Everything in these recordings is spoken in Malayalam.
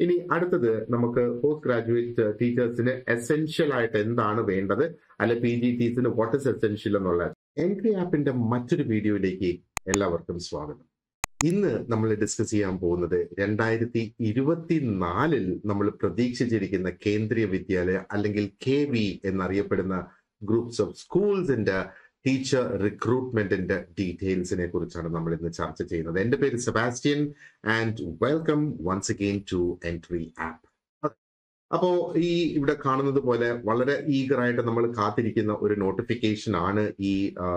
ഇനി അടുത്തത് നമുക്ക് പോസ്റ്റ് ഗ്രാജുവേറ്റ് ടീച്ചേഴ്സിന് എസെൻഷ്യൽ ആയിട്ട് എന്താണ് വേണ്ടത് അല്ലെ പി ജി ടീസിന് വാട്ട് ഇസ് എസെൻഷ്യൽ എന്നുള്ള എൻട്രി ആപ്പിന്റെ മറ്റൊരു വീഡിയോയിലേക്ക് എല്ലാവർക്കും സ്വാഗതം ഇന്ന് നമ്മൾ ഡിസ്കസ് ചെയ്യാൻ പോകുന്നത് രണ്ടായിരത്തി ഇരുപത്തിനാലിൽ നമ്മൾ പ്രതീക്ഷിച്ചിരിക്കുന്ന കേന്ദ്രീയ വിദ്യാലയ അല്ലെങ്കിൽ കെ വി എന്നറിയപ്പെടുന്ന ഗ്രൂപ്പ്സ് ഓഫ് സ്കൂൾസിന്റെ ടീച്ചർ റിക്രൂട്ട്മെന്റിന്റെ ഡീറ്റെയിൽസിനെ കുറിച്ചാണ് നമ്മൾ ഇന്ന് ചർച്ച ചെയ്യുന്നത് എന്റെ പേര് Sebastian and welcome once again to entry app അപ്പോ ഈ ഇവിടെ കാണുന്നത് പോലെ വളരെ ഈഗർ ആയിട്ട് നമ്മൾ കാത്തിരിക്കുന്ന ഒരു നോട്ടിഫിക്കേഷൻ ആണ് ഈ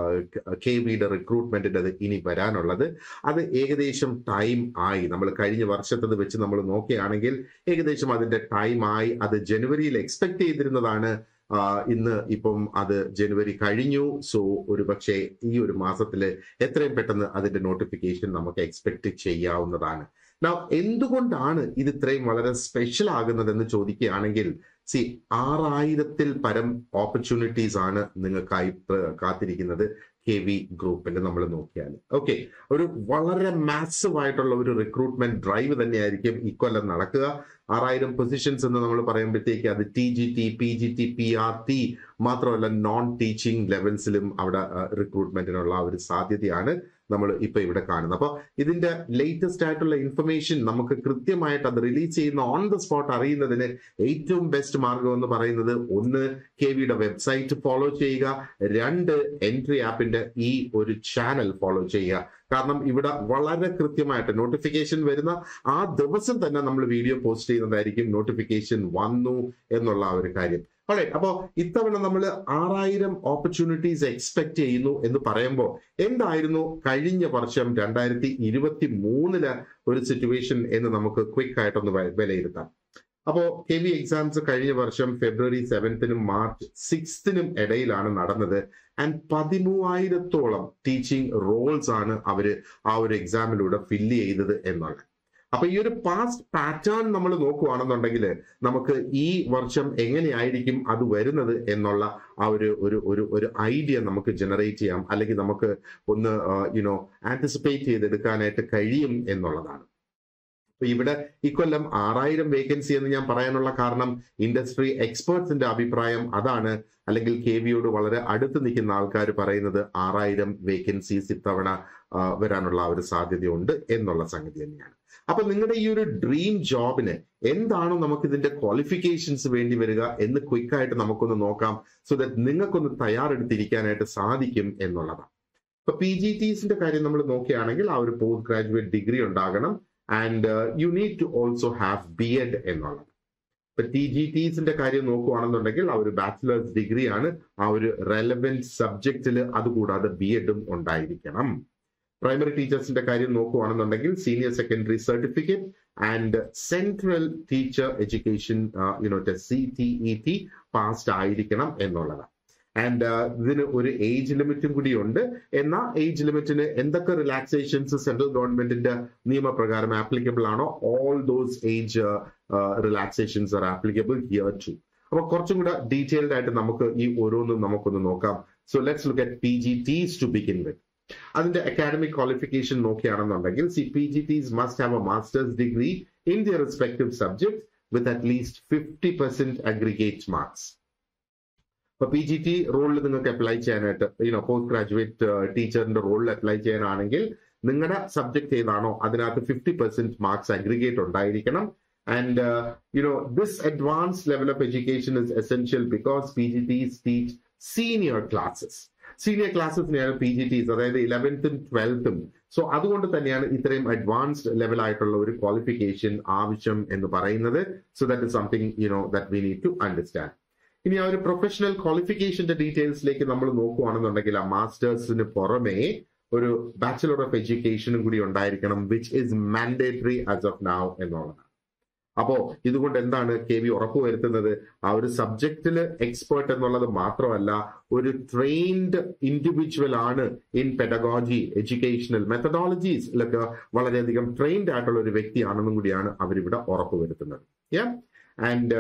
കെ വിയുടെ റിക്രൂട്ട്മെന്റിന്റെ ഇനി വരാനുള്ളത് അത് ഏകദേശം ടൈം ആയി നമ്മൾ കഴിഞ്ഞ വർഷത്തത് വെച്ച് നമ്മൾ നോക്കുകയാണെങ്കിൽ ഏകദേശം അതിന്റെ ടൈം ആയി അത് ജനുവരിയിൽ എക്സ്പെക്ട് ചെയ്തിരുന്നതാണ് ഇന്ന് ഇപ്പം അത് ജനുവരി കഴിഞ്ഞു സോ ഒരു പക്ഷേ ഈ ഒരു മാസത്തിൽ എത്രയും പെട്ടെന്ന് അതിന്റെ നോട്ടിഫിക്കേഷൻ നമുക്ക് എക്സ്പെക്ട് ചെയ്യാവുന്നതാണ് എന്തുകൊണ്ടാണ് ഇത് ഇത്രയും വളരെ സ്പെഷ്യൽ ആകുന്നതെന്ന് ചോദിക്കുകയാണെങ്കിൽ സി ആറായിരത്തിൽ പരം ഓപ്പർച്യൂണിറ്റീസ് ആണ് നിങ്ങൾക്കായി കാത്തിരിക്കുന്നത് കെ വി ഗ്രൂപ്പിന്റെ നമ്മൾ നോക്കിയാൽ ഓക്കെ ഒരു വളരെ മാസീവ് ആയിട്ടുള്ള ഒരു റിക്രൂട്ട്മെന്റ് ഡ്രൈവ് തന്നെയായിരിക്കും ഇക്കൊല്ലം നടക്കുക ആറായിരം പൊസിഷൻസ് എന്ന് നമ്മൾ പറയുമ്പോഴത്തേക്ക് അത് T G T P G T P R T മാത്രമല്ല നോൺ ടീച്ചിങ് ലെവൽസിലും അവിടെ റിക്രൂട്ട്മെന്റിനുള്ള ഒരു സാധ്യതയാണ് നമ്മൾ ഇപ്പൊ ഇവിടെ കാണുന്നത് അപ്പൊ ഇതിന്റെ ലേറ്റസ്റ്റ് ആയിട്ടുള്ള ഇൻഫർമേഷൻ നമുക്ക് കൃത്യമായിട്ട് അത് റിലീസ് ചെയ്യുന്ന ഓൺ ദ സ്പോട്ട് അറിയുന്നതിന് ഏറ്റവും ബെസ്റ്റ് മാർഗം എന്ന് പറയുന്നത് ഒന്ന് കെ വിയുടെ വെബ്സൈറ്റ് ഫോളോ ചെയ്യുക രണ്ട് എൻട്രി ആപ്പിന്റെ ഈ ഒരു ചാനൽ ഫോളോ ചെയ്യുക കാരണം ഇവിടെ വളരെ കൃത്യമായിട്ട് നോട്ടിഫിക്കേഷൻ വരുന്ന ആ ദിവസം തന്നെ നമ്മൾ വീഡിയോ പോസ്റ്റ് ചെയ്യുന്നതായിരിക്കും നോട്ടിഫിക്കേഷൻ വന്നു എന്നുള്ള ആ ഒരു കാര്യം അതെ അപ്പോ ഇത്തവണ നമ്മൾ ആറായിരം ഓപ്പർച്യൂണിറ്റീസ് എക്സ്പെക്ട് ചെയ്യുന്നു എന്ന് പറയുമ്പോൾ എന്തായിരുന്നു കഴിഞ്ഞ വർഷം രണ്ടായിരത്തി ഇരുപത്തി മൂന്നില് ഒരു സിറ്റുവേഷൻ എന്ന് നമുക്ക് ക്വിക്ക് ആയിട്ടൊന്ന് വിലയിരുത്താം അപ്പോ കെ വി എക്സാംസ് കഴിഞ്ഞ വർഷം ഫെബ്രുവരി സെവൻത്തിനും മാർച്ച് സിക്സ്തിനും ഇടയിലാണ് നടന്നത് ആൻഡ് പതിമൂവായിരത്തോളം ടീച്ചിങ് റോൾസ് ആണ് അവര് ആ ഒരു എക്സാമിലൂടെ ഫില്ല് ചെയ്തത് എന്നാണ് അപ്പൊ ഈ ഒരു പാസ്റ്റ് പാറ്റേൺ നമ്മൾ നോക്കുകയാണെന്നുണ്ടെങ്കിൽ നമുക്ക് ഈ വർഷം എങ്ങനെയായിരിക്കും അത് വരുന്നത് എന്നുള്ള ആ ഒരു ഒരു ഒരു ഒരു ഐഡിയ നമുക്ക് ജനറേറ്റ് ചെയ്യാം അല്ലെങ്കിൽ നമുക്ക് ഒന്ന് യുനോ ആന്റിസിപ്പേറ്റ് ചെയ്തെടുക്കാനായിട്ട് കഴിയും എന്നുള്ളതാണ് അപ്പൊ ഇവിടെ ഇക്കൊല്ലം ആറായിരം വേക്കൻസി എന്ന് ഞാൻ പറയാനുള്ള കാരണം ഇൻഡസ്ട്രി എക്സ്പേർട്സിന്റെ അഭിപ്രായം അതാണ് അല്ലെങ്കിൽ കെ വിയോട് വളരെ അടുത്ത് നിൽക്കുന്ന ആൾക്കാർ പറയുന്നത് ആറായിരം വേക്കൻസീസ് ഇത്തവണ വരാനുള്ള ഒരു സാധ്യതയുണ്ട് എന്നുള്ള സംഗതി തന്നെയാണ് അപ്പൊ നിങ്ങളുടെ ഈ ഒരു ഡ്രീം ജോബിന് എന്താണോ നമുക്ക് ഇതിന്റെ ക്വാളിഫിക്കേഷൻസ് വേണ്ടി വരിക എന്ന് ക്വിക്കായിട്ട് നമുക്കൊന്ന് നോക്കാം സോ ദാറ്റ് നിങ്ങൾക്കൊന്ന് തയ്യാറെടുത്തിരിക്കാനായിട്ട് സാധിക്കും എന്നുള്ളതാണ് ഇപ്പൊ പി ജി ടീസിന്റെ കാര്യം നമ്മൾ നോക്കുകയാണെങ്കിൽ ആ ഒരു പോസ്റ്റ് ഗ്രാജുവേറ്റ് ഡിഗ്രി ഉണ്ടാകണം and you need to also have B Ed എന്നുള്ളത് ഇപ്പൊ ടി ജി ടീസിന്റെ കാര്യം നോക്കുകയാണെന്നുണ്ടെങ്കിൽ ആ ഒരു ബാച്ചിലേഴ്സ് ഡിഗ്രി ആണ് ആ ഒരു റെലവെന്റ് സബ്ജക്റ്റിൽ അതുകൂടാതെ ബി എഡും ഉണ്ടായിരിക്കണം പ്രൈമറി ടീച്ചേഴ്സിന്റെ കാര്യം നോക്കുകയാണെന്നുണ്ടെങ്കിൽ senior secondary certificate and central teacher education you know C T E T passed ആയിരിക്കണം എന്നുള്ളതാണ് ആൻഡ് ഇതിന് ഒരു ഏജ് ലിമിറ്റും കൂടിയുണ്ട് എന്നാൽ ഏജ് ലിമിറ്റിന് എന്തൊക്കെ റിലാക്സേഷൻസ് സെൻട്രൽ ഗവൺമെന്റിന്റെ നിയമപ്രകാരം ആപ്ലിക്കബിൾ ആണോ all those age relaxations are applicable here too അപ്പൊ കുറച്ചും കൂടെ ഡീറ്റെയിൽഡ് ആയിട്ട് നമുക്ക് ഈ ഓരോന്നും നമുക്കൊന്ന് നോക്കാം so let's look at P G Ts to begin with അതിന്റെ അക്കാഡമിക് ക്വാളിഫിക്കേഷൻ നോക്കുകയാണെന്നുണ്ടെങ്കിൽ C P G Ts must have a master's degree in their respective subject with at least fifty percent aggregate marks ഇപ്പൊ പി ജി ടി റോളിൽ നിങ്ങൾക്ക് അപ്ലൈ ചെയ്യാനായിട്ട് യുനോ പോസ്റ്റ് ഗ്രാജുവേറ്റ് ടീച്ചറിന്റെ റോളിൽ അപ്ലൈ ചെയ്യാനാണെങ്കിൽ നിങ്ങളുടെ സബ്ജക്ട് ഏതാണോ അതിനകത്ത് ഫിഫ്റ്റി പെർസെന്റ് മാർക്സ് അഗ്രിഗേറ്റ് ഉണ്ടായിരിക്കണം and you know this advance level of education is essential because P G Ts teach senior classes senior ക്ലാസ്സസിനെയാണ് പി ജി ടീസ് അതായത് ഇലവൻത്തും ട്വൽത്തും സോ അതുകൊണ്ട് തന്നെയാണ് ഇത്രയും അഡ്വാൻസ്ഡ് ലെവൽ ആയിട്ടുള്ള ഒരു ക്വാളിഫിക്കേഷൻ ആവശ്യം എന്ന് പറയുന്നത് so that is something you know that we need to understand ഇനി ആ ഒരു പ്രൊഫഷണൽ ക്വാളിഫിക്കേഷന്റെ ഡീറ്റെയിൽസിലേക്ക് നമ്മൾ നോക്കുകയാണെന്നുണ്ടെങ്കിൽ ആ മാസ്റ്റേഴ്സിന് പുറമെ ഒരു ബാച്ചിലർ ഓഫ് എഡ്യൂക്കേഷനും കൂടി ഉണ്ടായിരിക്കണം which is mandatory as of now എന്നുള്ളതാണ് അപ്പോ ഇതുകൊണ്ട് എന്താണ് കെ വി ഉറപ്പുവരുത്തുന്നത് ആ ഒരു സബ്ജക്റ്റില് എക്സ്പേർട്ട് എന്നുള്ളത് മാത്രമല്ല ഒരു ട്രെയിൻഡ് ഇൻഡിവിജ്വൽ ആണ് ഇൻ പെഡഗോജി എഡ്യൂക്കേഷണൽ മെത്തഡോളജീസിലൊക്കെ വളരെയധികം ട്രെയിൻഡ് ആയിട്ടുള്ള ഒരു വ്യക്തിയാണെന്നും കൂടിയാണ് അവരിവിടെ ഉറപ്പുവരുത്തുന്നത് ആൻഡ്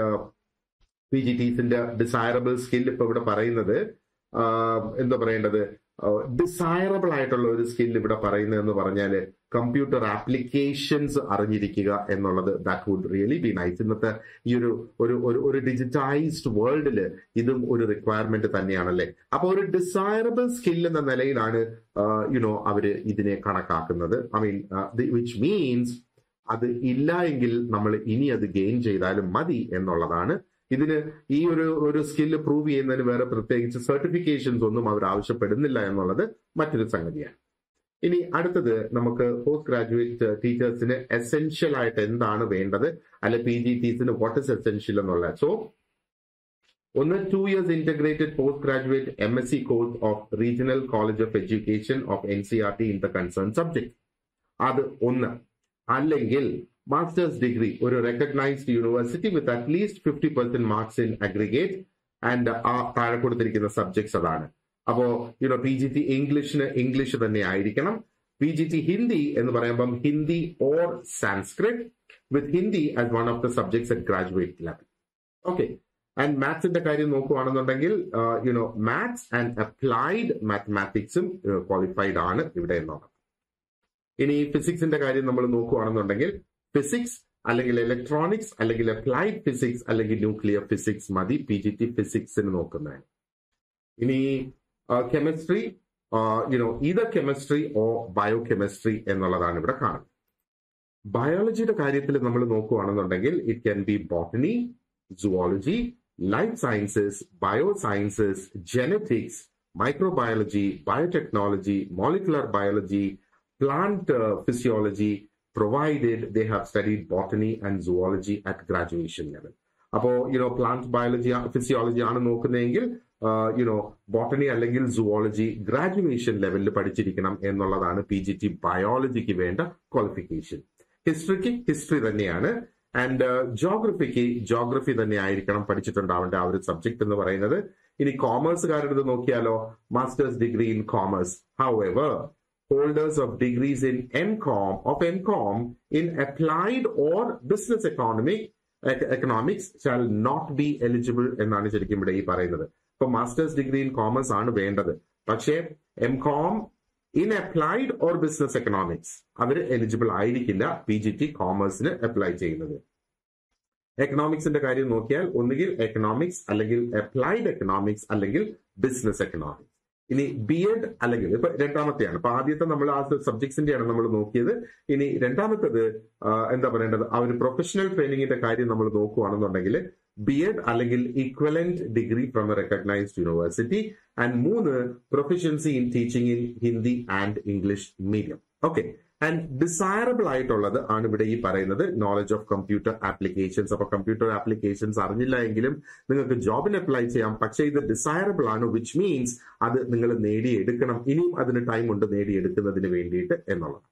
പി ജി ടീസിന്റെ ഡിസൈറബിൾ സ്കിൽ ഇപ്പൊ ഇവിടെ പറയുന്നത് എന്താ പറയേണ്ടത് ഡിസൈറബിൾ ആയിട്ടുള്ള ഒരു സ്കിൽ ഇവിടെ പറയുന്നത് എന്ന് പറഞ്ഞാല് കമ്പ്യൂട്ടർ ആപ്ലിക്കേഷൻസ് അറിഞ്ഞിരിക്കുക എന്നുള്ളത് that would really be nice ഇന്നത്തെ ഈ ഒരു ഒരു ഒരു ഒരു ഡിജിറ്റൈസ്ഡ് വേൾഡിൽ ഇതും ഒരു റിക്വയർമെന്റ് തന്നെയാണല്ലേ അപ്പൊ ഒരു ഡിസൈറബിൾ സ്കിൽ എന്ന നിലയിലാണ് യുനോ അവര് ഇതിനെ കണക്കാക്കുന്നത് ഐ മീൻ വിച്ച് മീൻസ് അത് ഇല്ല എങ്കിൽ നമ്മൾ ഇനി അത് ഗെയിൻ ചെയ്താലും മതി എന്നുള്ളതാണ് ഇതിന് ഈ ഒരു ഒരു സ്കില്ല് പ്രൂവ് ചെയ്യുന്നതിന് വേറെ പ്രത്യേകിച്ച് സർട്ടിഫിക്കേഷൻസ് ഒന്നും അവർ ആവശ്യപ്പെടുന്നില്ല എന്നുള്ളത് മറ്റൊരു സംഗതിയാണ് ഇനി അടുത്തത് നമുക്ക് പോസ്റ്റ് ഗ്രാജുവേറ്റ് ടീച്ചേഴ്സിന് എസെൻഷ്യൽ ആയിട്ട് എന്താണ് വേണ്ടത് അല്ലെ പി ജി ടീസിന് വാട്ട് ഇസ് എസെൻഷ്യൽ എന്നുള്ളത് സോ ഒന്ന് two years integrated post graduate M S C course of regional college of education of N C R T in the concern subject അത് ഒന്ന് അല്ലെങ്കിൽ മാസ്റ്റേഴ്സ് ഡിഗ്രി ഒരു recognised university with at least fifty percent marks in aggregate and ആ താഴെ കൊടുത്തിരിക്കുന്ന സബ്ജക്ട്സ് അതാണ് അപ്പോ യുനോ പി ജി ടി ഇംഗ്ലീഷിന് ഇംഗ്ലീഷ് തന്നെ ആയിരിക്കണം പി ജി ടി ഹിന്ദി എന്ന് പറയുമ്പം Hindi or Sanskrit with Hindi as one of the subjects at graduate level okay and മാത്സിന്റെ കാര്യം നോക്കുകയാണെന്നുണ്ടെങ്കിൽ യുനോ മാത്സ് ആൻഡ് അപ്ലൈഡ് മാത്തമാറ്റിക്സും ക്വാളിഫൈഡ് ആണ് ഇവിടെ എന്നുള്ളത് ഇനി ഫിസിക്സിന്റെ കാര്യം നമ്മൾ നോക്കുകയാണെന്നുണ്ടെങ്കിൽ ഫിസിക്സ് അല്ലെങ്കിൽ ഇലക്ട്രോണിക്സ് അല്ലെങ്കിൽ അപ്ലൈഡ് ഫിസിക്സ് അല്ലെങ്കിൽ ന്യൂക്ലിയർ ഫിസിക്സ് മതി പി ജി ടി ഫിസിക്സിന് നോക്കുന്നതിന് ഇനി chemistry you know either chemistry or bio chemistry എന്നുള്ളതാണ് ഇവിടെ കാണുന്നത് ബയോളജിയുടെ കാര്യത്തിൽ നമ്മൾ നോക്കുകയാണെന്നുണ്ടെങ്കിൽ it can be botany zoology life sciences bio sciences genetics microbiology biotechnology molecular biology plant uh, physiology provided they have studied botany and zoology at graduation level അപ്പോ യുനോ പ്ലാന്റ് ബയോളജി ഫിസിയോളജി ആണ് നോക്കുന്നതെങ്കിൽ യുനോ ബോട്ടണി അല്ലെങ്കിൽ സുവോളജി ഗ്രാജുവേഷൻ ലെവലിൽ പഠിച്ചിരിക്കണം എന്നുള്ളതാണ് പി ജി ടി ബയോളജിക്ക് വേണ്ട ക്വാളിഫിക്കേഷൻ ഹിസ്റ്ററിക്ക് ഹിസ്റ്ററി തന്നെയാണ് ആൻഡ് ജോഗ്രഫിക്ക് ജോഗ്രഫി തന്നെ ആയിരിക്കണം പഠിച്ചിട്ടുണ്ടാവേണ്ട ആ ഒരു സബ്ജക്ട് എന്ന് പറയുന്നത് ഇനി കോമേഴ്സുകാരുടെ നോക്കിയാലോ master's degree in commerce how holders of degrees in MCOM of MCOM in applied or business economic economics shall not be eligible എന്നാണ് ശരിക്കും ഇവിടെ ഈ പറയുന്നത് ഇപ്പൊ മാസ്റ്റേഴ്സ് ഡിഗ്രി ഇൻ കോമേഴ്സ് ആണ് വേണ്ടത് പക്ഷേ M com in applied or business economics അവർ എലിജിബിൾ ആയിരിക്കില്ല പി ജി ടി കോമേഴ്സിന് അപ്ലൈ ചെയ്യുന്നത് എക്കണോമിക്സിന്റെ കാര്യം നോക്കിയാൽ ഒന്നുകിൽ എക്കണോമിക്സ് അല്ലെങ്കിൽ അപ്ലൈഡ് എക്കണോമിക്സ് അല്ലെങ്കിൽ ബിസിനസ് എക്കണോമിക്സ് ഇനി ബി എഡ് അല്ലെങ്കിൽ ഇപ്പൊ രണ്ടാമത്തെയാണ് ഇപ്പൊ ആദ്യത്തെ നമ്മൾ ആ സബ്ജക്ട്സിന്റെയാണ് നമ്മൾ നോക്കിയത് ഇനി രണ്ടാമത്തത് എന്താ പറയേണ്ടത് ആ ഒരു പ്രൊഫഷണൽ ട്രെയിനിങ്ങിന്റെ കാര്യം നമ്മൾ നോക്കുകയാണെന്നുണ്ടെങ്കിൽ ബി എഡ് അല്ലെങ്കിൽ equivalent degree from a recognised university and മൂന്ന് proficiency in teaching in Hindi and English medium okay and desirable ആയിട്ടുള്ളത് ആണ് ഇവിടെ ഈ പറയുന്നത് നോളജ് ഓഫ് കമ്പ്യൂട്ടർ ആപ്ലിക്കേഷൻസ് അപ്പൊ കമ്പ്യൂട്ടർ ആപ്ലിക്കേഷൻസ് അറിഞ്ഞില്ല എങ്കിലും നിങ്ങൾക്ക് ജോബിന് അപ്ലൈ ചെയ്യാം പക്ഷേ ഇത് ഡിസൈറബിൾ ആണ് വിച്ച് മീൻസ് അത് നിങ്ങൾ നേടിയെടുക്കണം ഇനിയും അതിന് ടൈം ഉണ്ട് നേടിയെടുക്കുന്നതിന് വേണ്ടിയിട്ട് എന്നുള്ളത്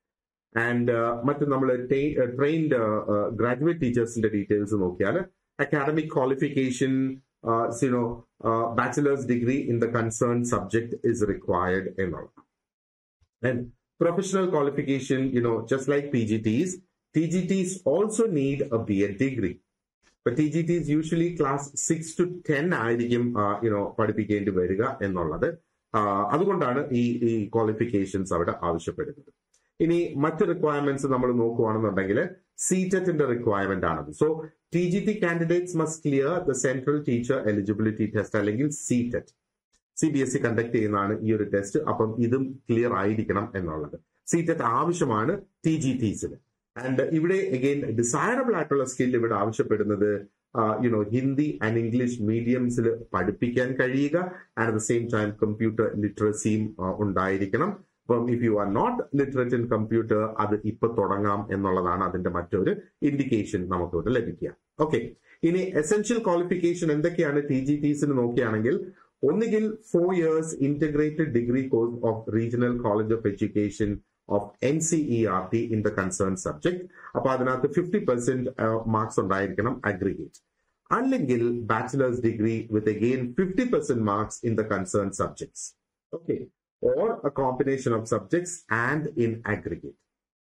ആൻഡ് മറ്റ് നമ്മൾ ട്രെയിൻഡ് ഗ്രാജുവേറ്റ് ടീച്ചേഴ്സിന്റെ ഡീറ്റെയിൽസ് നോക്കിയാൽ അക്കാഡമിക് ക്വാളിഫിക്കേഷൻ സിനോ bachelor's degree in the concern subject is required എന്നുള്ളത് and professional qualification, you know, just like PGTs, TGTs also need a B.Ed degree. But TGTs usually class 6 to 10 ആയിരിക്കും യുനോ പഠിപ്പിക്കേണ്ടി വരിക എന്നുള്ളത് അതുകൊണ്ടാണ് ഈ ഈ ക്വാളിഫിക്കേഷൻസ് അവിടെ ആവശ്യപ്പെടുന്നത് ഇനി മറ്റ് റിക്വയർമെന്റ്സ് നമ്മൾ നോക്കുകയാണെന്നുണ്ടെങ്കിൽ സീറ്ററ്റിന്റെ റിക്വയർമെന്റ് ആണത് so T G T candidates must clear the central teacher eligibility test അല്ലെങ്കിൽ CTET C B S E conduct ചെയ്യുന്നതാണ് ഈ ഒരു ടെസ്റ്റ് അപ്പം ഇതും ക്ലിയർ ആയിരിക്കണം എന്നുള്ളത് സീറ്ററ്റ് ആവശ്യമാണ് ടി ജി ടീസിന് ആൻഡ് ഇവിടെ അഗെയിൻ ഡിസൈറബിൾ ആയിട്ടുള്ള സ്കിൽ ഇവിടെ ആവശ്യപ്പെടുന്നത് യുനോ ഹിന്ദി ആൻഡ് ഇംഗ്ലീഷ് മീഡിയംസിൽ പഠിപ്പിക്കാൻ കഴിയുക and at the same time computer ലിറ്ററസിയും ഉണ്ടായിരിക്കണം അപ്പം if you are not literate in computer അത് ഇപ്പൊ തുടങ്ങാം എന്നുള്ളതാണ് അതിന്റെ മറ്റൊരു ഇൻഡിക്കേഷൻ നമുക്കിവിടെ ലഭിക്കുക ഓക്കെ ഇനി എസെൻഷ്യൽ ക്വാളിഫിക്കേഷൻ എന്തൊക്കെയാണ് ടി ജി ടീസിന് നോക്കുകയാണെങ്കിൽ ഒന്നുകിൽ four years integrated degree course of regional college of education of N C E R T in the concern subject അപ്പൊ അതിനകത്ത് ഫിഫ്റ്റി പെർസെന്റ് മാർക്സ് ഉണ്ടായിരിക്കണം അഗ്രിഗേറ്റ് അല്ലെങ്കിൽ bachelor's degree with again fifty percent marks in the concern subjects okay or a combination of subjects and in aggregate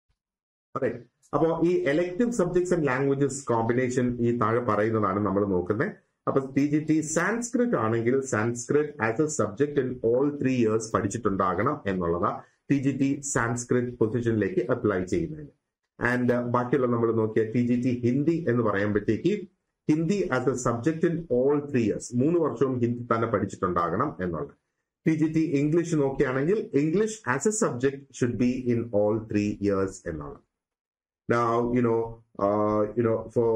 അതെ അപ്പോ ഈ elective subjects and languages combination ഈ താഴെ പറയുന്നതാണ് നമ്മൾ നോക്കുന്നത് അപ്പൊ ടി ജി ടി സാൻസ്ക്രിറ്റ് ആണെങ്കിൽ Sanskrit as a subject in all three years പഠിച്ചിട്ടുണ്ടാകണം എന്നുള്ളതാ ടി ജി ടി സാൻസ്ക്രിറ്റ് പൊസിഷനിലേക്ക് അപ്ലൈ ചെയ്യുന്നതിന് ആൻഡ് ബാക്കിയുള്ള നമ്മൾ നോക്കിയ ടി ജി ടി ഹിന്ദി എന്ന് പറയുമ്പോഴത്തേക്ക് Hindi as a subject in all three years മൂന്ന് വർഷവും ഹിന്ദി തന്നെ പഠിച്ചിട്ടുണ്ടാകണം എന്നുള്ളത് ടി ജി ടി ഇംഗ്ലീഷ് നോക്കുകയാണെങ്കിൽ English as a subject should be in all three years എന്നുള്ളത് Now, you know, uh, you know, for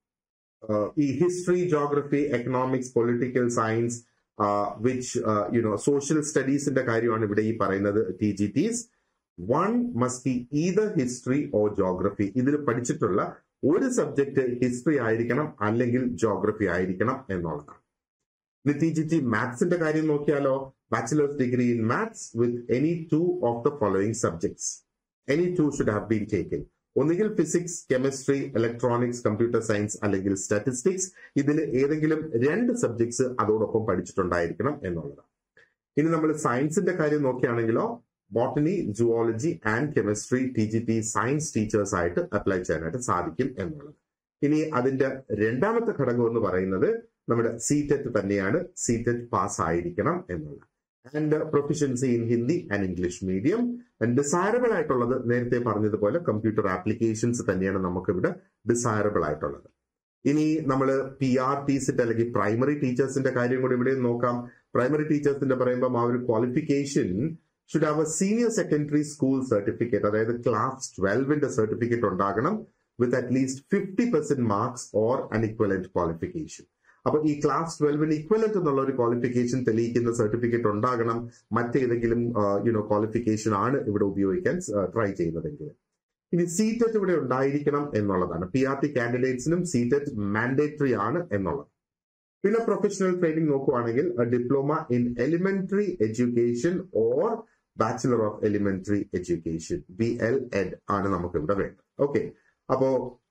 uh, history, geography, economics, political science, uh, which, uh, you know, social studies in the കാര്യമാണ് ഇവിടെ ഈ പറയുന്നത് T G Ts one must be either history or geography ഇതിൽ പഠിച്ചിട്ടുള്ള ഒരു സബ്ജക്ട് ഹിസ്റ്ററി ആയിരിക്കണം അല്ലെങ്കിൽ ജോഗ്രഫി ആയിരിക്കണം എന്നുള്ളതാണ് ഇനി ടി ജി ടി മാത്സിന്റെ കാര്യം നോക്കിയാലോ bachelor's degree in maths with any two of the following subjects any two should have been taken ഒന്നുകിൽ physics chemistry electronics computer science അല്ലെങ്കിൽ സ്റ്റാറ്റിസ്റ്റിക്സ് ഇതിൽ ഏതെങ്കിലും രണ്ട് സബ്ജക്ട്സ് അതോടൊപ്പം പഠിച്ചിട്ടുണ്ടായിരിക്കണം എന്നുള്ളതാണ് ഇനി നമ്മൾ സയൻസിന്റെ കാര്യം നോക്കുകയാണെങ്കിലോ botany zoology and chemistry T G T science teachers ആയിട്ട് അപ്ലൈ ചെയ്യാനായിട്ട് സാധിക്കും എന്നുള്ളത് ഇനി അതിന്റെ രണ്ടാമത്തെ ഘടകം എന്ന് പറയുന്നത് നമ്മുടെ സി ടെറ്റ് തന്നെയാണ് സി ടെറ്റ് പാസ് ആയിരിക്കണം എന്നുള്ളത് and proficiency in Hindi and English medium desirable ആയിട്ടുള്ളത് നേരത്തെ പറഞ്ഞതുപോലെ കമ്പ്യൂട്ടർ ആപ്ലിക്കേഷൻസ് തന്നെയാണ് നമുക്ക് ഇവിടെ ഡിസൈറബിൾ ആയിട്ടുള്ളത് ഇനി നമ്മൾ പി ആർ ടി സിറ്റ് അല്ലെങ്കിൽ പ്രൈമറി ടീച്ചേഴ്സിന്റെ കാര്യം കൂടി ഇവിടെ നോക്കാം പ്രൈമറി ടീച്ചേഴ്സിന്റെ പറയുമ്പോൾ ആ ഒരു qualification should have a senior secondary school certificate അതായത് ക്ലാസ് ട്വൽവിന്റെ സർട്ടിഫിക്കറ്റ് ഉണ്ടാകണം with at least fifty percent marks or an equivalent qualification അപ്പൊ ഈ ക്ലാസ് ട്വൽവിന് ഇക്വലന്റ് എന്നുള്ള ഒരു ക്വാളിഫിക്കേഷൻ തെളിയിക്കുന്ന സർട്ടിഫിക്കറ്റ് ഉണ്ടാകണം മറ്റേതെങ്കിലും യുനോ ക്വാളിഫിക്കേഷൻ ആണ് ഇവിടെ ഉപയോഗിക്കാൻ ട്രൈ ചെയ്യുന്നതെങ്കിൽ ഇനി സി ടെറ്റ് ഇവിടെ ഉണ്ടായിരിക്കണം എന്നുള്ളതാണ് പി ആർ ടി കാൻഡിഡേറ്റ്സിനും സി ടെറ്റ് മാൻഡേറ്ററി ആണ് എന്നുള്ളത് പിന്നെ പ്രൊഫഷണൽ ട്രെയിനിങ് നോക്കുവാണെങ്കിൽ diploma in elementary education or bachelor of elementary education B L Ed ആണ് നമുക്ക് ഇവിടെ വേണ്ടത് ഓക്കെ അപ്പോ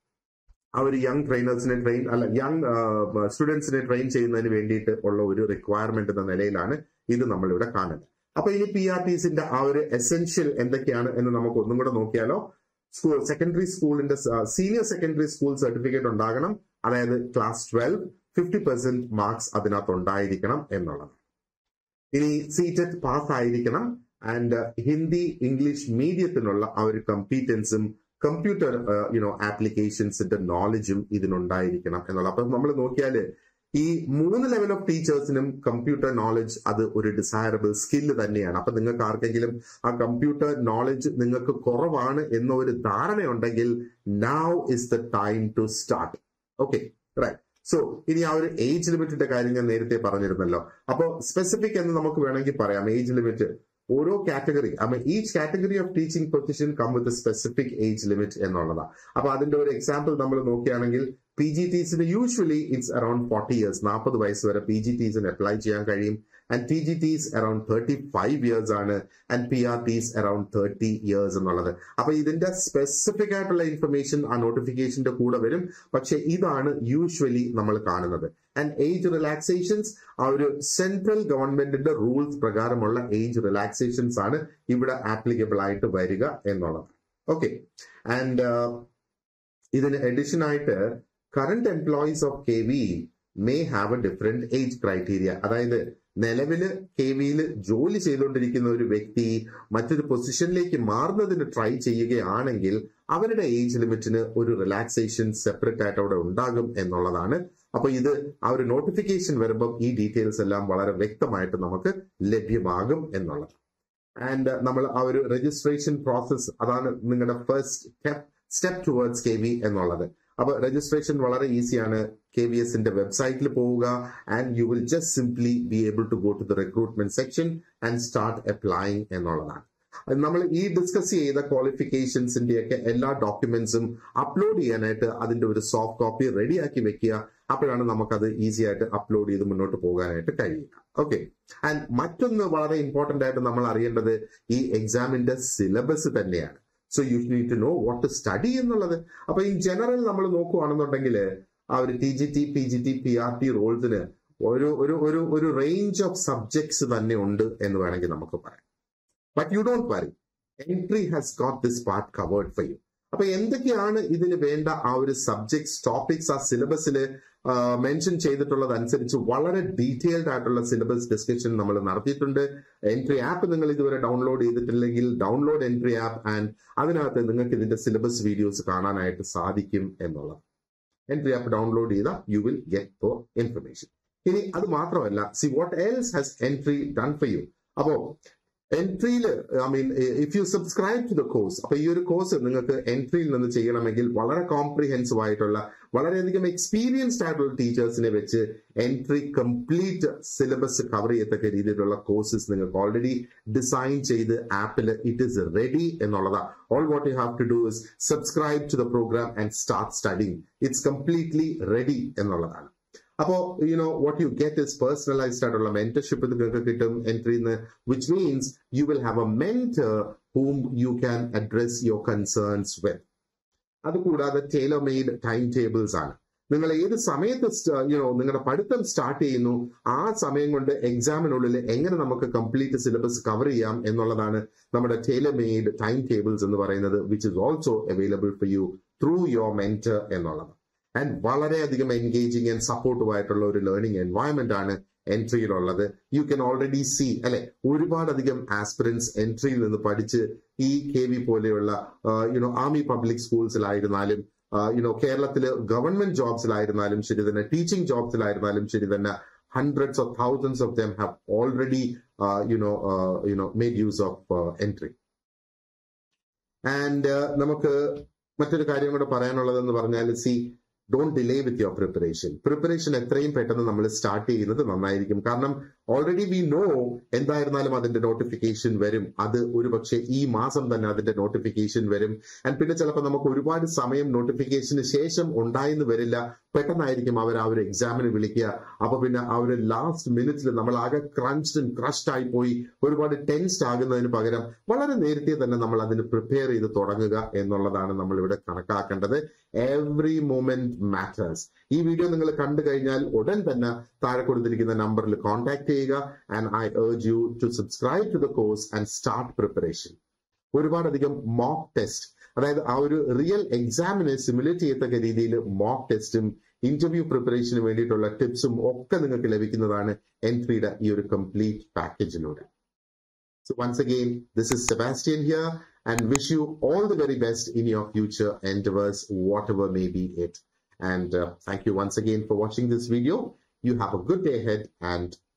ആ ഒരു യങ് ട്രെയിനേഴ്സിനെ ട്രെയിൻ അല്ല യങ് സ്റ്റുഡൻസിനെ ട്രെയിൻ ചെയ്യുന്നതിന് വേണ്ടിയിട്ട് ഉള്ള ഒരു റിക്വയർമെന്റ് എന്ന നിലയിലാണ് ഇത് നമ്മൾ ഇവിടെ കാണുന്നത് അപ്പൊ ഇനി പി ആർ ടിസിന്റെ ആ ഒരു എസെൻഷ്യൽ എന്തൊക്കെയാണ് എന്ന് നമുക്ക് ഒന്നും കൂടെ നോക്കിയാലോ സ്കൂൾ സെക്കൻഡറി സ്കൂളിന്റെ സീനിയർ സെക്കൻഡറി സ്കൂൾ സർട്ടിഫിക്കറ്റ് ഉണ്ടാകണം അതായത് class twelve fifty percent marks അതിനകത്ത് ഉണ്ടായിരിക്കണം എന്നുള്ളത് ഇനി സീറ്റഡ് പാസ് ആയിരിക്കണം ആൻഡ് ഹിന്ദി ഇംഗ്ലീഷ് മീഡിയത്തിനുള്ള ആ ഒരു കമ്പീറ്റൻസും കമ്പ്യൂട്ടർ യുനോ ആപ്ലിക്കേഷൻസിന്റെ നോളജും ഇതിനുണ്ടായിരിക്കണം എന്നുള്ളത് അപ്പൊ നമ്മൾ നോക്കിയാല് ഈ മൂന്ന് ലെവൽ ഓഫ് ടീച്ചേഴ്സിനും കമ്പ്യൂട്ടർ നോളജ് അത് ഒരു ഡിസൈറബിൾ സ്കില്ല് തന്നെയാണ് അപ്പൊ നിങ്ങൾക്ക് ആർക്കെങ്കിലും ആ കമ്പ്യൂട്ടർ നോളജ് നിങ്ങൾക്ക് കുറവാണ് എന്ന ഒരു ധാരണയുണ്ടെങ്കിൽ now is the time to start okay right so ഇനി ആ ഒരു ഏജ് ലിമിറ്റിന്റെ കാര്യം ഞാൻ നേരത്തെ പറഞ്ഞിരുന്നല്ലോ അപ്പോൾ സ്പെസിഫിക് എന്ന് നമുക്ക് വേണമെങ്കിൽ പറയാം ഏജ് ലിമിറ്റ് ഓരോ category I mean each category of teaching position come with specific age limit എന്നുള്ളതാണ് അപ്പൊ അതിന്റെ ഒരു എക്സാമ്പിൾ നമ്മൾ നോക്കുകയാണെങ്കിൽ പി ജി ടീസിന് usually it's around forty years നാൽപ്പത് വയസ്സ് വരെ പി ജി ടീസിന് അപ്ലൈ ചെയ്യാൻ കഴിയും and T G Ts around thirty five years ആണ് and P R Ts around thirty years എന്നുള്ളത് അപ്പൊ ഇതിന്റെ സ്പെസിഫിക് ആയിട്ടുള്ള ഇൻഫർമേഷൻ ആ നോട്ടിഫിക്കേഷന്റെ കൂടെ വരും പക്ഷെ ഇതാണ് യൂഷ്വലി നമ്മൾ കാണുന്നത് ആൻഡ് ഏജ് റിലാക്സേഷൻസ് ആ ഒരു സെൻട്രൽ ഗവൺമെന്റിന്റെ റൂൾസ് പ്രകാരമുള്ള ഏജ് റിലാക്സേഷൻസ് ആണ് ഇവിടെ ആപ്ലിക്കബിൾ ആയിട്ട് വരിക എന്നുള്ളത് ഓക്കെ ആൻഡ് ഇതിന് എഡിഷൻ ആയിട്ട് current employees of K V may have a different age criteria അതായത് നിലവില് കെ വിയിൽ ജോലി ചെയ്തുകൊണ്ടിരിക്കുന്ന ഒരു വ്യക്തി മറ്റൊരു പൊസിഷനിലേക്ക് മാറുന്നതിന് ട്രൈ ചെയ്യുകയാണെങ്കിൽ അവരുടെ ഏജ് ലിമിറ്റിന് ഒരു റിലാക്സേഷൻ സെപ്പറേറ്റ് ആയിട്ട് അവിടെ ഉണ്ടാകും എന്നുള്ളതാണ് അപ്പൊ ഇത് ആ ഒരു നോട്ടിഫിക്കേഷൻ വരുമ്പം ഈ ഡീറ്റെയിൽസ് എല്ലാം വളരെ വ്യക്തമായിട്ട് നമുക്ക് ലഭ്യമാകും എന്നുള്ളത് ആൻഡ് നമ്മൾ ആ ഒരു രജിസ്ട്രേഷൻ പ്രോസസ് അതാണ് നിങ്ങളുടെ first step step towards K V എന്നുള്ളത് അപ്പൊ രജിസ്ട്രേഷൻ വളരെ ഈസിയാണ് കെ വി എസിന്റെ വെബ്സൈറ്റിൽ പോവുക and you will just simply be able to go to the recruitment section and start applying എന്നുള്ളതാണ് നമ്മൾ ഈ ഡിസ്കസ് ചെയ്ത ക്വാളിഫിക്കേഷൻസിന്റെ ഒക്കെ എല്ലാ ഡോക്യുമെന്റ്സും അപ്ലോഡ് ചെയ്യാനായിട്ട് അതിന്റെ ഒരു സോഫ്റ്റ് കോപ്പി റെഡിയാക്കി വെക്കുക അപ്പോഴാണ് നമുക്കത് ഈസി ആയിട്ട് അപ്ലോഡ് ചെയ്ത് മുന്നോട്ട് പോകാനായിട്ട് കഴിയുക ഓക്കെ ആൻഡ് മറ്റൊന്ന് വളരെ ഇമ്പോർട്ടന്റ് ആയിട്ട് നമ്മൾ അറിയേണ്ടത് ഈ എക്സാമിന്റെ സിലബസ് തന്നെയാണ് so you need to know what to study എന്നുള്ളത് അപ്പൊ ഇൻ ജനറൽ നമ്മൾ നോക്കുവാണെന്നുണ്ടെങ്കിൽ ആ ഒരു T G T P G T P R T റോൾസിന് ഒരു ഒരു ഒരു ഒരു റേഞ്ച് ഓഫ് സബ്ജക്ട്സ് തന്നെ ഉണ്ട് എന്ന് വേണമെങ്കിൽ നമുക്ക് പറയാം but you don't worry Entri has got this part covered for you അപ്പൊ എന്തൊക്കെയാണ് ഇതിന് വേണ്ട ആ ഒരു സബ്ജക്ട്സ് ടോപ്പിക്സ് ആ സിലബസിൽ മെൻഷൻ ചെയ്തിട്ടുള്ളതനുസരിച്ച് വളരെ ഡീറ്റെയിൽഡ് ആയിട്ടുള്ള സിലബസ് ഡിസ്കഷൻ നമ്മൾ നടത്തിയിട്ടുണ്ട് എൻട്രി ആപ്പ് നിങ്ങൾ ഇതുവരെ ഡൗൺലോഡ് ചെയ്തിട്ടില്ലെങ്കിൽ ഡൗൺലോഡ് എൻട്രി ആപ്പ് ആൻഡ് അതിനകത്ത് നിങ്ങൾക്ക് ഇതിന്റെ സിലബസ് വീഡിയോസ് കാണാനായിട്ട് സാധിക്കും എന്നുള്ളത് എൻട്രി ആപ്പ് ഡൗൺലോഡ് ചെയ്ത you will get for information ഇനി അത് മാത്രമല്ല see what else has Entri done for you അപ്പോ എൻട്രിയിൽ I mean if you subscribe to the course അപ്പൊ ഈ ഒരു കോഴ്സ് നിങ്ങൾക്ക് എൻട്രിയിൽ നിന്ന് ചെയ്യണമെങ്കിൽ വളരെ കോംപ്രിഹെൻസീവ് ആയിട്ടുള്ള വളരെയധികം എക്സ്പീരിയൻസ്ഡ് ആയിട്ടുള്ള ടീച്ചേഴ്സിനെ വെച്ച് എൻട്രി കംപ്ലീറ്റ് സിലബസ് കവർ ചെയ്യത്തക്ക രീതിയിലുള്ള കോഴ്സസ് നിങ്ങൾക്ക് ഓൾറെഡി ഡിസൈൻ ചെയ്ത് ആപ്പിൽ ഇറ്റ് ഇസ് റെഡി എന്നുള്ളതാ all what you have to do is subscribe to the program and start studying it's completely ready എന്നുള്ളതാണ് അപ്പോ you know what you get is personalised ആയിട്ടുള്ള മെന്റർഷിപ്പ് നിങ്ങൾക്ക് കിട്ടും എൻട്രിന്ന് which means you will have a mentor whom you can address your concerns with അതുകൂടാതെ ടേലർ മെയ്ഡ് ടൈം ടേബിൾസ് ആണ് നിങ്ങൾ ഏത് സമയത്ത് യുനോ നിങ്ങളുടെ പഠിത്തം സ്റ്റാർട്ട് ചെയ്യുന്നു ആ സമയം കൊണ്ട് എക്സാമിനുള്ളിൽ എങ്ങനെ നമുക്ക് കംപ്ലീറ്റ് സിലബസ് കവർ ചെയ്യാം എന്നുള്ളതാണ് നമ്മുടെ ടേലർ മെയ്ഡ് ടൈം ടേബിൾസ് എന്ന് പറയുന്നത് which is also available for you through your mentor എന്നുള്ളത് ആൻഡ് വളരെയധികം എൻഗേജിങ് ആൻഡ് സപ്പോർട്ടീവ് ആയിട്ടുള്ള ഒരു ലേണിംഗ് എൻവയോൺമെന്റ് ആണ് എൻട്രിയിലുള്ളത് യു ക്യാൻ ഓൾറെഡി സി അല്ലെ ഒരുപാടധികം ആസ്പിറൻസ് എൻട്രിയിൽ നിന്ന് പഠിച്ച് ഈ കെ വി പോലെയുള്ള യുനോ ആർമി പബ്ലിക് സ്കൂൾസിലായിരുന്നാലും യുനോ കേരളത്തില് ഗവൺമെന്റ് ജോബ്സിലായിരുന്നാലും ശരി തന്നെ ടീച്ചിങ് ജോബ്സിലായിരുന്നാലും ശരി തന്നെ hundreds of thousands of them have already uh, you know uh, you know made use of uh, entry and നമുക്ക് മറ്റൊരു കാര്യം കൂടെ പറയാനുള്ളതെന്ന് പറഞ്ഞാൽ see don't delay with your preparation preparation എത്രയും പെട്ടെന്ന് നമ്മൾ സ്റ്റാർട്ട് ചെയ്യുന്നത് നന്നായിരിക്കും കാരണം ഓൾറെഡി വി നോ എന്തായിരുന്നാലും അതിന്റെ നോട്ടിഫിക്കേഷൻ വരും അത് ഒരുപക്ഷെ ഈ മാസം തന്നെ അതിന്റെ നോട്ടിഫിക്കേഷൻ വരും ആൻഡ് പിന്നെ ചിലപ്പോൾ നമുക്ക് ഒരുപാട് സമയം നോട്ടിഫിക്കേഷന് ശേഷം ഉണ്ടായെന്ന് വരില്ല പെട്ടെന്നായിരിക്കും അവർ ആ ഒരു എക്സാമിന് വിളിക്കുക അപ്പൊ പിന്നെ ആ ഒരു ലാസ്റ്റ് മിനിറ്റിൽ നമ്മൾ ആകെ ക്രഞ്ച്ഡ് ക്രഷ്ഡ് ആയി പോയി ഒരുപാട് ടെൻസ്ഡ് ആകുന്നതിന് പകരം വളരെ നേരത്തെ തന്നെ നമ്മൾ അതിന് പ്രിപ്പയർ ചെയ്ത് തുടങ്ങുക എന്നുള്ളതാണ് നമ്മൾ ഇവിടെ കണക്കാക്കേണ്ടത് എവറി മൊമെന്റ് മാറ്റേഴ്സ് ഈ വീഡിയോ നിങ്ങൾ കണ്ടു കഴിഞ്ഞാൽ ഉടൻ തന്നെ താഴെ കൊടുത്തിരിക്കുന്ന നമ്പറിൽ കോൺടാക്ട് ചെയ്യുക and I urge you to subscribe to the course and start preparation ഒരുപാടധികം മോക്ക് ടെസ്റ്റ് അതായത് ആ ഒരു റിയൽ എക്സാമിനെ സിമുലേറ്റ് ചെയ്യത്തക്ക രീതിയിൽ മോക്ക് ടെസ്റ്റും ഇന്റർവ്യൂ പ്രിപ്പറേഷന് വേണ്ടിയിട്ടുള്ള ടിപ്സും ഒക്കെ നിങ്ങൾക്ക് ലഭിക്കുന്നതാണ് എൻട്രിയുടെ ഈ ഒരു കംപ്ലീറ്റ് പാക്കേജിലൂടെ So once again, this is Sebastian here and wish you all the very best in your future endeavors, whatever may be it. And uh, thank you once again for watching this video. You have a good day ahead and